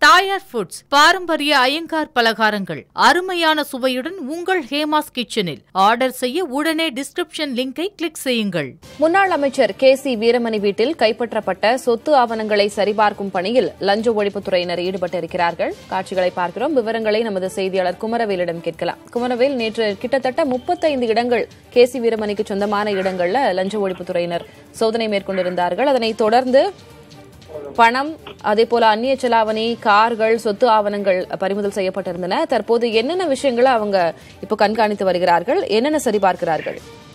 தாயார் ஃபுட்ஸ் பாரம்பரிய ஐயங்கார் பலகாரங்கள் அருமையான சுவையுடன் உங்கள் ஹேமாஸ் கிச்சனில் ஆர்டர் செய்ய உடனே டிஸ்கிரிப்ஷன் லிங்கை கிளிக் செய்யுங்கள் முன்னாள் அமைச்சர் கே சி வீரமணி வீட்டில் கைப்பற்றப்பட்ட சொத்து ஆவணங்களை சரிபார்க்கும் பணியில் லஞ்ச ஒழிப்புத்துறையினர் ஈடுபட்டிருக்கிறார்கள் காட்சிகளை பார்க்கிறோம் விவரங்களை நமது செய்தியாளர் குமரவேலிடம் கேட்கலாம் குமரவேல் நேற்று கிட்டத்தட்ட முப்பத்தைந்து இடங்கள் கே சி வீரமணிக்கு சொந்தமான இடங்கள்ல லஞ்ச ஒழிப்புத்துறையினர் சோதனை மேற்கொண்டிருந்தார்கள் அதனைத் தொடர்ந்து பணம் அதே போல அந்நிய செலாவணி கார்கள் சொத்து ஆவணங்கள் பறிமுதல் செய்யப்பட்டிருந்தன தற்போது என்னென்ன விஷயங்களை அவங்க இப்போ கண்காணித்து வருகிறார்கள் என்னென்ன சரிபார்க்கிறார்கள்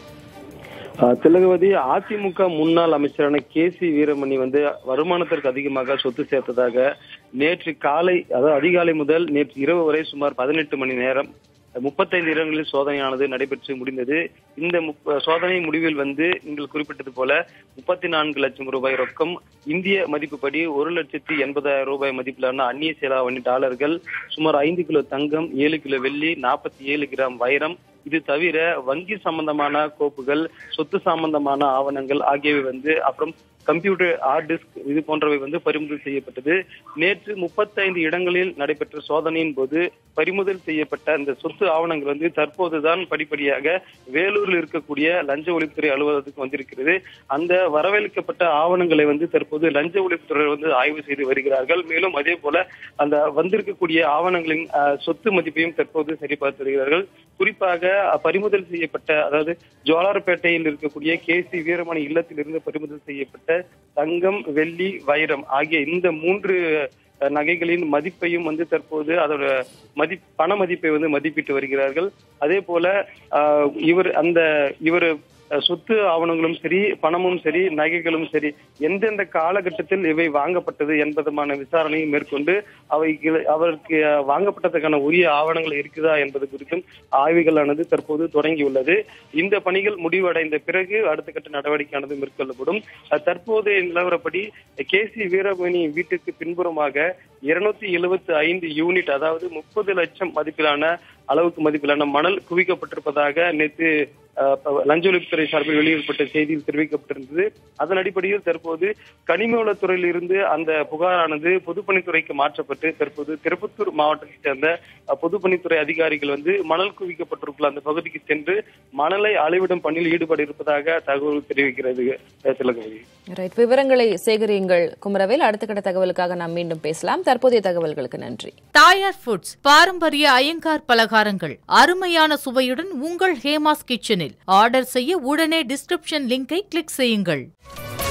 ஆஹ் திலகவதி அதிமுக முன்னாள் அமைச்சரான கே சி வீரமணி வந்து வருமானத்திற்கு அதிகமாக சொத்து சேர்த்ததாக நேற்று காலை அதாவது அதிகாலை முதல் நேற்று இரவு வரை சுமார் பதினெட்டு மணி நேரம் முப்பத்தைந்து இடங்களில் சோதனையானது நடைபெற்று முடிந்தது இந்த முப்ப- சோதனை முடிவில் வந்து நீங்கள் குறிப்பிட்டது போல முப்பத்தி நான்கு லட்சம் ரூபாய் ரொக்கம் இந்திய மதிப்புப்படி ஒரு லட்சத்தி எண்பதாயிரம் ரூபாய் மதிப்பிலான அந்நிய செலாவணி டாலர்கள் சுமார் ஐந்து கிலோ தங்கம் ஏழு கிலோ வெள்ளி நாற்பத்தி ஏழு கிராம் வைரம் இது தவிர வங்கி சம்பந்தமான கோப்புகள் சொத்து சம்பந்தமான ஆவணங்கள் ஆகியவை வந்து அப்புறம் கம்ப்யூட்டர் ஹார்ட் டிஸ்க் இது போன்றவை வந்து பறிமுதல் செய்யப்பட்டது நேற்று முப்பத்தைந்து இடங்களில் நடைபெற்ற சோதனையின் போது பறிமுதல் செய்யப்பட்ட அந்த சொத்து ஆவணங்கள் வந்து தற்போதுதான் படிப்படியாக வேலூரில் இருக்கக்கூடிய லஞ்ச ஒழிப்புத்துறை அலுவலகத்துக்கு வந்திருக்கிறது அந்த வரவேற்கப்பட்ட ஆவணங்களை வந்து தற்போது லஞ்ச ஒழிப்புத்துறை வந்து ஆய்வு செய்து வருகிறார்கள் மேலும் அதே போல அந்த வந்திருக்கக்கூடிய ஆவணங்களின் அஹ், சொத்து மதிப்பையும் தற்போது சரிபார்த்து வருகிறார்கள் குறிப்பாக அஹ், பறிமுதல் செய்யப்பட்ட அதாவது ஜோலார்பேட்டையில் இருக்கக்கூடிய கே சி வீரமணி இல்லத்திலிருந்து பறிமுதல் செய்யப்பட்ட தங்கம் வெள்ளி வைரம் ஆகிய இந்த மூன்று அஹ், நகைகளின் மதிப்பையும் வந்து தற்போது அதோட மதி பண மதிப்பை வந்து மதிப்பிட்டு வருகிறார்கள் அதே போல அஹ், இவர் அந்த இவர் அஹ், சொத்து ஆவணங்களும் சரி பணமும் சரி நகைகளும் சரி எந்தெந்த காலகட்டத்தில் இவை வாங்கப்பட்டது என்பதுமான விசாரணையை மேற்கொண்டு அவை அவருக்கு அஹ், வாங்கப்பட்டதுக்கான உரிய ஆவணங்கள் இருக்குதா என்பது குறித்தும் ஆய்வுகளானது தற்போது தொடங்கியுள்ளது இந்த பணிகள் முடிவடைந்த பிறகு அடுத்த கட்ட நடவடிக்கையானது மேற்கொள்ளப்படும் அஹ், தற்போதைய நிலவரப்படி கே சி வீரமணி வீட்டுக்கு பின்புறமாக இருநூத்தி எழுபத்தி ஐந்து யூனிட் அதாவது முப்பது லட்சம் மதிப்பிலான அளவுக்கு மதிப்பிலான மணல் குவிக்கப்பட்டிருப்பதாக நேற்று அஹ், லஞ்ச ஒழிப்புத்துறை சார்பில் வெளியிடப்பட்ட செய்தியில் தெரிவிக்கப்பட்டிருந்தது அதன் அடிப்படையில் தற்போது கனிமவளத்துறையில் இருந்து அந்த புகாரானது பொதுப்பணித்துறைக்கு மாற்றப்பட்டு தற்போது திருப்பத்தூர் மாவட்டத்தைச் சேர்ந்த அஹ், பொதுப்பணித்துறை அதிகாரிகள் வந்து மணல் குவிக்கப்பட்டிருக்கும் அந்த பகுதிக்கு சென்று மணலை அளவிடும் பணியில் ஈடுபட இருப்பதாக தகவல் தெரிவிக்கிறது அஹ், திலகவதி ரைட் விவரங்களை சேகரியுங்கள் குமரவேல் அடுத்த கட்ட தகவலுக்காக நாம் மீண்டும் பேசலாம் தற்போதைய தகவல்களுக்கு நன்றி தாயார் ஃபுட்ஸ் பாரம்பரிய ஐயங்கார் பலகாரங்கள் அருமையான சுவையுடன் உங்கள் ஹேமாஸ் கிச்சனில் ஆர்டர் செய்ய உடனே டிஸ்கிரிப்ஷன் லிங்கை கிளிக் செய்யுங்கள்